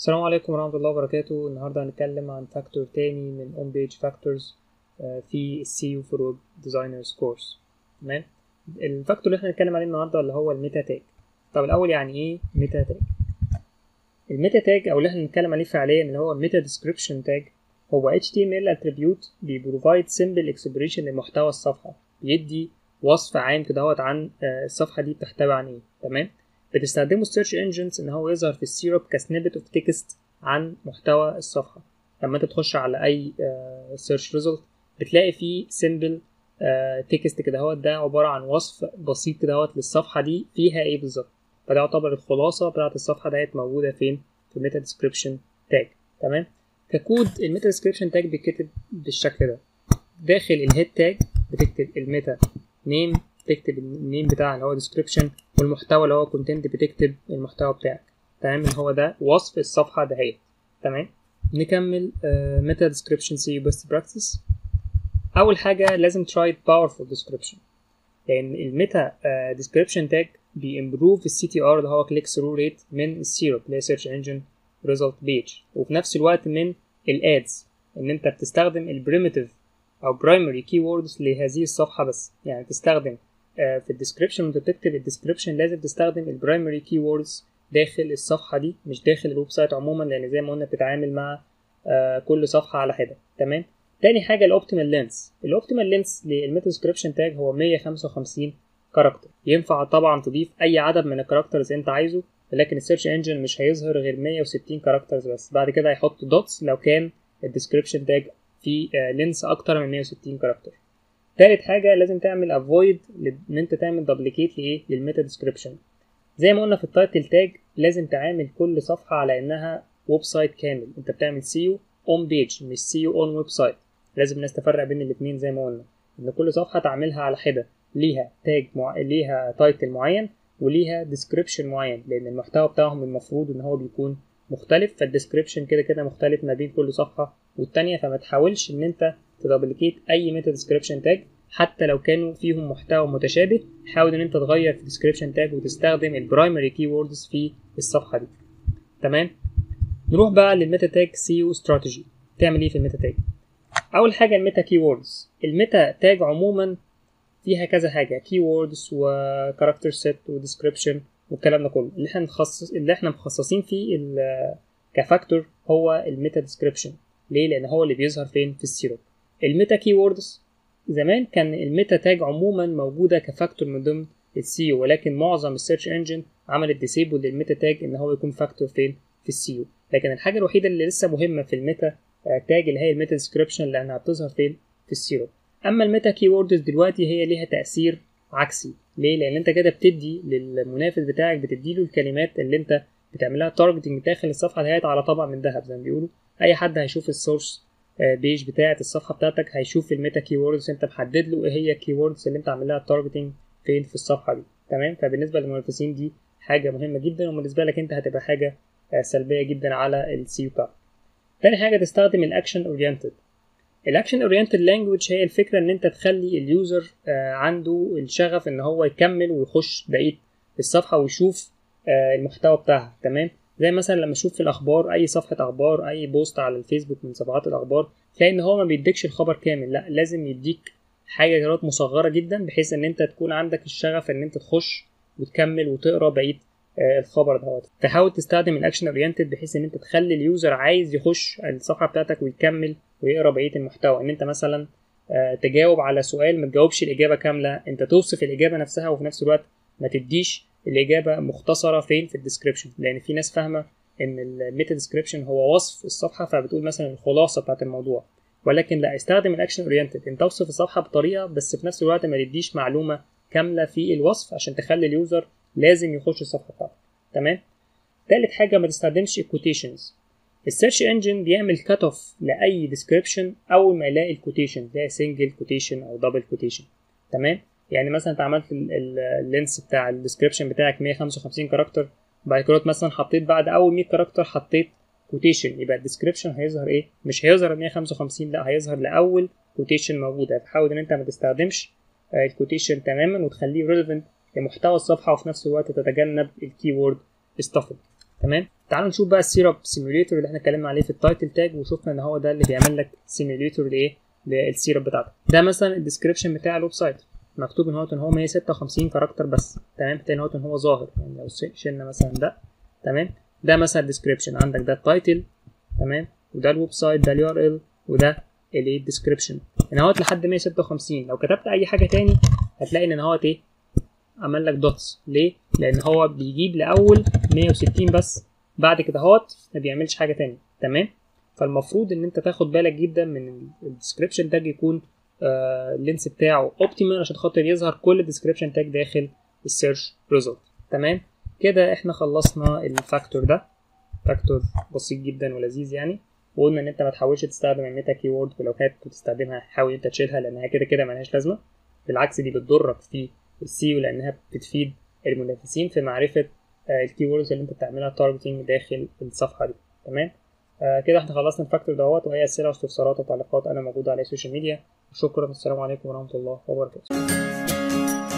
السلام عليكم ورحمة الله وبركاته النهاردة هنتكلم عن فاكتور تاني من on page factors آه، في السي for web designers course تمام الفاكتور اللي احنا هنتكلم عليه النهاردة اللي هو الميتا تاج طب الأول يعني ايه ميتا تاج الميتا تاج أو اللي احنا هنتكلم عليه فعليا اللي هو ميتا description تاج هو HTML attribute بيبروفايد simple expression لمحتوى الصفحة بيدي وصف عام كده هوت عن آه، الصفحة دي بتحتوي عن ايه تمام بتستخدمه السيرش انجنز ان هو يظهر في السيرب كسنيبت اوف تكست عن محتوى الصفحه لما انت تخش على اي سيرش ريزلت بتلاقي فيه سيمبل تكست كده هوت ده عباره عن وصف بسيط كده هوت للصفحه دي فيها ايه بالظبط فده يعتبر الخلاصه بتاعه الصفحه ديت موجوده فين في الميتا ديسكريبشن تاج تمام ككود الميتا ديسكريبشن تاج بيتكتب بالشكل ده داخل الهيد تاج بتكتب الميتا نيم تكتب النيم بتاع اللي هو description والمحتوى اللي هو content بتكتب المحتوى بتاعك تمام اللي هو ده وصف الصفحة دهيت تمام نكمل ميتا description سي best practice أول حاجة لازم try powerful description لأن الميتا description tag بيمبروف السي تي ار اللي هو click through rate من السيرب اللي هي search engine result page وفي نفس الوقت من الادز ان انت بتستخدم البريمتيف او primary keywords لهذه الصفحة بس يعني تستخدم آه، في الديسكريبشن وانت بتكتب الديسكريبشن لازم تستخدم البرايمري كي ووردز داخل الصفحه دي مش داخل الويب سايت عموما لان زي ما قلنا بتتعامل مع آه، كل صفحه على حده تمام تاني حاجه الاوبتيمال لينس الاوبتيمال لينس للميتا ديسكريبشن تاج هو 155 كاركتر ينفع طبعا تضيف اي عدد من الكاركترز انت عايزه ولكن السيرش انجن مش هيظهر غير 160 كاركترز بس بعد كده هيحط دوتس لو كان الديسكريبشن تاج فيه لينس اكتر من 160 كاركتر تالت حاجة لازم تعمل افويد ان انت تعمل دبليكيت لايه للميتا ديسكريبشن زي ما قلنا في التايتل تاج لازم تعامل كل صفحة على انها ويب سايت كامل انت بتعمل سيو اون بيج مش سيو اون ويب سايت لازم الناس تفرق بين الاتنين زي ما قلنا ان كل صفحة تعملها على حدة ليها تاج مع... ليها تايتل معين وليها ديسكريبشن معين لان المحتوى بتاعهم المفروض ان هو بيكون مختلف فالديسكريبشن كده كده مختلف ما بين كل صفحة والتانية فما تحاولش ان انت تدبليكيت اي ميتا ديسكريبشن تاج حتى لو كانوا فيهم محتوى متشابه حاول ان انت تغير في الديسكريبشن تاج وتستخدم البرايمري كي ووردز في الصفحه دي تمام نروح بقى للميتا تاج سيو استراتيجي تعمل ايه في الميتا تاج اول حاجه الميتا كي ووردز الميتا تاج عموما فيها كذا حاجه كي ووردز وكاركتر سيت وديسكريبشن والكلام ده كله اللي احنا مخصص اللي احنا مخصصين فيه ال- كفاكتور هو الميتا ديسكريبشن ليه لان هو اللي بيظهر فين في السيرب الميتا كي ووردز زمان كان الميتا تاج عموما موجوده كفاكتور من ضمن السيو ولكن معظم السيرش انجن عملت ديسيبل للميتا تاج ان هو يكون فاكتور فين في السيو لكن الحاجه الوحيده اللي لسه مهمه في الميتا تاج اللي هي الميتا ديسكريبشن لانها بتظهر فين في السيرو اما الميتا كي ووردز دلوقتي هي ليها تاثير عكسي ليه لان انت كده بتدي للمنافس بتاعك بتدي له الكلمات اللي انت بتعملها تارجتنج داخل الصفحه ديت على طبق من ذهب زي ما بيقولوا اي حد هيشوف السورس بيج بتاعه الصفحه بتاعتك هيشوف الميتا كي ووردز انت محدد له ايه هي الكي ووردز اللي انت عامل لها التارجتنج فين في الصفحه دي تمام فبالنسبه للمنافسين دي حاجه مهمه جدا وبالنسبه لك انت هتبقى حاجه آه، سلبيه جدا على السي بتاعك تاني حاجه تستخدم الاكشن اورينتد الاكشن اورينتد لانجوج هي الفكره ان انت تخلي اليوزر آه، عنده الشغف ان هو يكمل ويخش بقيه الصفحه ويشوف آه، المحتوى بتاعها تمام زي مثلا لما اشوف في الاخبار اي صفحه اخبار اي بوست على الفيسبوك من صفحات الاخبار تلاقي ان هو ما بيديكش الخبر كامل لا لازم يديك حاجه جرات مصغره جدا بحيث ان انت تكون عندك الشغف ان انت تخش وتكمل وتقرا بقيه آه، الخبر دوت تحاول تستخدم الاكشن اورينتد بحيث ان انت تخلي اليوزر عايز يخش الصفحه بتاعتك ويكمل ويقرا بقيه المحتوى ان انت مثلا آه، تجاوب على سؤال ما تجاوبش الاجابه كامله انت توصف الاجابه نفسها وفي نفس الوقت ما تديش الاجابه مختصره فين في الديسكريبشن لان في ناس فاهمه ان الميتا ديسكريبشن هو وصف الصفحه فبتقول مثلا الخلاصه بتاعت الموضوع ولكن لا استخدم الاكشن اورينتد انت اوصف الصفحه بطريقه بس في نفس الوقت ما تديش معلومه كامله في الوصف عشان تخلي اليوزر لازم يخش الصفحه بتاعتك تمام تالت حاجه ما تستخدمش الكوتيشنز السيرش انجن بيعمل كات اوف لاي ديسكريبشن اول ما يلاقي الكوتيشن ده سنجل كوتيشن او دبل كوتيشن تمام يعني مثلا انت عملت ال- ال- اللينس بتاع الديسكريبشن بتاعك 155 كاركتر بعد كده مثلا حطيت بعد اول 100 كاركتر حطيت كوتيشن يبقى الديسكريبشن هيظهر ايه مش هيظهر ال 155 لا هيظهر لاول كوتيشن موجوده فحاول ان انت ما تستخدمش الكوتيشن تماما وتخليه ريليفنت لمحتوى الصفحه وفي نفس الوقت تتجنب الكي وورد stuffing تمام تعالوا نشوف بقى السيرب سيميوليتور اللي احنا اتكلمنا عليه في التايتل تاج وشفنا ان هو ده اللي بيعمل لك سيميوليتور لايه للسيرب بتاعتك ده مثلا الديسكربشن بتاع الويب سايت مكتوب ان هو ان هو 156 كاركتر بس تمام تاني هو ان هو ظاهر يعني لو شلنا مثلا ده تمام ده مثلا الديسكربشن عندك ده التايتل تمام وده الويب سايت ده اليو ار ال وده الايه الديسكربشن هنا اهوت لحد 156 لو كتبت اي حاجه تاني هتلاقي ان اهوت ايه عمل لك دوتس ليه لان هو بيجيب لاول 160 بس بعد كده اهوت ما بيعملش حاجه تاني تمام فالمفروض ان انت تاخد بالك جدا من الديسكربشن تاج يكون آه اللينس بتاعه اوبتيمال عشان خاطر يظهر كل الديسكربشن تاج داخل السيرش ريزلت تمام كده احنا خلصنا الفاكتور ده فاكتور بسيط جدا ولذيذ يعني وقلنا ان انت ما تحاولش تستخدم الميتا كي وورد ولو كانت بتستخدمها حاول انت تشيلها لانها كده كده ملهاش لازمه بالعكس دي بتضرك في السيو لانها بتفيد المنافسين في معرفه آه الكي ووردز اللي انت بتعملها تارجتنج داخل الصفحه دي تمام آه كده احنا خلصنا الفاكتور دوت وهي اسئله واستفسارات وتعليقات انا موجوده على السوشيال ميديا شكرا السلام عليكم ورحمه الله وبركاته